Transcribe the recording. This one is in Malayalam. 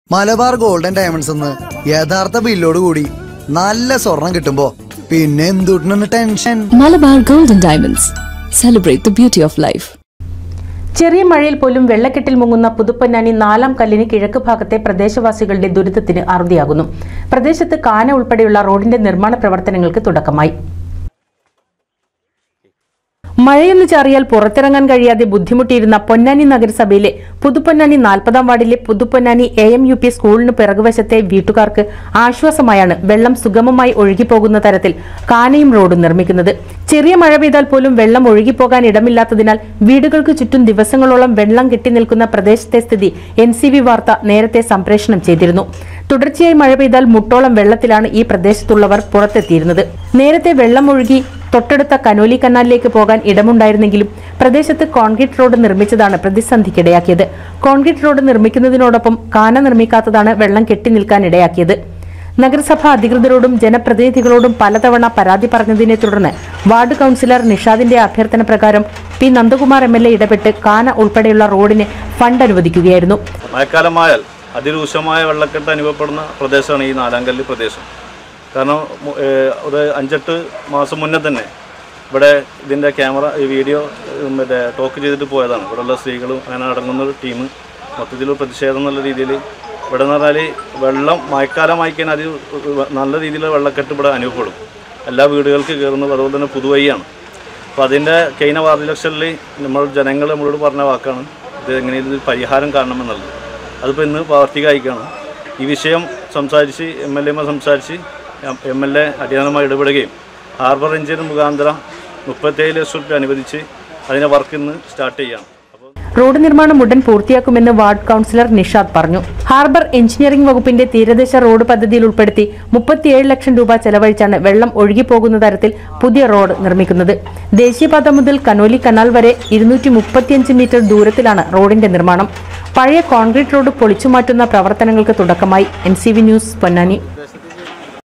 മലബാർ ഗോൾഡൻ ഡയമണ്ട്സ് എന്ന് യഥാർത്ഥ ബില്ലോട് കൂടി നല്ല സ്വർണം കിട്ടുമ്പോ പിന്നെ എന്തുട്ടിന് tension Malabar Golden Diamonds. Celebrate the beauty of life. ചെറിയ മഴയിൽ പോലും വെള്ളക്കെട്ടിൽ മുങ്ങുന്ന പുതുപ്പൊന്നാനി നാലാം കല്ലിന് കിഴക്ക് ഭാഗത്തെ പ്രദേശവാസികളുടെ ദുരിതത്തിന് അറുതിയാകുന്നു പ്രദേശത്ത് കാന ഉൾപ്പെടെയുള്ള റോഡിന്റെ നിർമ്മാണ പ്രവർത്തനങ്ങൾക്ക് തുടക്കമായി മഴയെന്ന് ചാറിയാൽ പുറത്തിറങ്ങാൻ കഴിയാതെ ബുദ്ധിമുട്ടിയിരുന്ന പൊന്നാനി നഗരസഭയിലെ പുതുപ്പൊന്നാനി നാൽപ്പതാം വാർഡിലെ Puthuponnani A M U P സ്കൂളിന് പിറകുവശത്തെ വീട്ടുകാർക്ക് ആശ്വാസമായാണ് വെള്ളം സുഗമമായി ഒഴുകിപ്പോകുന്ന തരത്തിൽ കാനയും റോഡും നിർമ്മിക്കുന്നത് ചെറിയ മഴ പെയ്താൽ പോലും വെള്ളം ഒഴുകിപ്പോകാൻ ഇടമില്ലാത്തതിനാൽ വീടുകൾക്ക് ചുറ്റും ദിവസങ്ങളോളം വെള്ളം കെട്ടി നിൽക്കുന്ന പ്രദേശത്തെ സ്ഥിതി എൻ സി വി വാർത്ത നേരത്തെ സംപ്രേഷണം ചെയ്തിരുന്നു തുടർച്ചയായി മഴ പെയ്താൽ മുട്ടോളം വെള്ളത്തിലാണ് ഈ പ്രദേശത്തുള്ളവർ പുറത്തെത്തിയിരുന്നത് നേരത്തെ വെള്ളം ഒഴുകി തൊട്ടടുത്ത കനോലി കനാലിലേക്ക് പോകാൻ ഇടമുണ്ടായിരുന്നെങ്കിലും പ്രദേശത്ത് കോൺക്രീറ്റ് റോഡ് നിർമ്മിച്ചതാണ് പ്രതിസന്ധിക്കിടയാക്കിയത് കോൺക്രീറ്റ് റോഡ് നിർമ്മിക്കുന്നതിനോടൊപ്പം കാന നിർമ്മിക്കാത്തതാണ് വെള്ളം കെട്ടി നിൽക്കാൻ ഇടയാക്കിയത് നഗരസഭ അധികൃതരോടും ജനപ്രതിനിധികളോടും പലതവണ പരാതി പറഞ്ഞതിനെ തുടർന്ന് വാർഡ് കൌൺസിലർ നിഷാദിന്റെ അഭ്യർത്ഥന പ്രകാരം P Nandakumar M L A ഇടപെട്ട് കാന ഉൾപ്പെടെയുള്ള റോഡിന് ഫണ്ട് അനുവദിക്കുകയായിരുന്നു മഴക്കാലമായാൽ അതിരൂക്ഷമായ വെള്ളക്കെട്ട് അനുഭവപ്പെടുന്ന പ്രദേശമാണ് ഈ നാലാങ്കല്ല് പ്രദേശം കാരണം മു- ഏഹ് ഒരു അഞ്ചെട്ട് മാസം മുന്നേ തന്നെ ഇവിടെ ഇതിൻ്റെ ക്യാമറ ഈ വീഡിയോ ഉം, മറ്റേ ടോക്ക് ചെയ്തിട്ട് പോയതാണ് ഇവിടെയുള്ള സ്ത്രീകളും അങ്ങനെ അടങ്ങുന്ന ഒരു ടീം മൊത്തത്തിൽ പ്രതിഷേധം എന്നുള്ള രീതിയിൽ ഇവിടെ എന്ന് പറഞ്ഞാൽ വെള്ളം മഴക്കാലമായി കഴിഞ്ഞാൽ അത് നല്ല രീതിയിലുള്ള വെള്ളക്കെട്ട് ഇവിടെ അനുഭവപ്പെടും എല്ലാ വീടുകൾക്ക് കയറുന്നത് അതുപോലെ തന്നെ പുതുവഴിയാണ് അപ്പോൾ അതിൻ്റെ കഴിഞ്ഞ വാർഡ് ഇലക്ഷനിൽ നമ്മൾ ജനങ്ങൾ നമ്മളോട് പറഞ്ഞ വാക്കാണ് ഇത് എങ്ങനെ ഇതിന് പരിഹാരം കാണണമെന്നുള്ളത് അതിപ്പോൾ ഇന്ന് പ്രാവർത്തികമായിക്കാണ് ഈ വിഷയം സംസാരിച്ച് എം എൽ എമാർ സംസാരിച്ച് എം എൽ എ അടിയന്തരമായി ഇടപെടുകയും ഹാർബർ എഞ്ചിൻ മുഖാന്തരം മുപ്പത്തേഴ് ലക്ഷം രൂപ അനുവദിച്ച് അതിൻ്റെ വർക്ക് ഇന്ന് സ്റ്റാർട്ട് ചെയ്യുകയാണ് അപ്പോൾ റോഡ് നിർമ്മാണം ഉടൻ പൂർത്തിയാക്കുമെന്ന് വാർഡ് കൌൺസിലർ നിഷാദ് പറഞ്ഞു ഹാർബർ എഞ്ചിനീയറിംഗ് വകുപ്പിന്റെ തീരദേശ റോഡ് പദ്ധതിയിൽ ഉൾപ്പെടുത്തി മുപ്പത്തിയേഴ് ലക്ഷം രൂപ ചെലവഴിച്ചാണ് വെള്ളം ഒഴുകിപ്പോകുന്ന തരത്തിൽ പുതിയ റോഡ് നിർമ്മിക്കുന്നത് ദേശീയപാത മുതൽ കനോലി കനാൽ വരെ ഇരുന്നൂറ്റി മുപ്പത്തിയഞ്ച് മീറ്റർ ദൂരത്തിലാണ് റോഡിന്റെ നിർമ്മാണം പഴയ കോൺക്രീറ്റ് റോഡ് പൊളിച്ചുമാറ്റുന്ന പ്രവർത്തനങ്ങൾക്ക് തുടക്കമായി N C V news Ponnani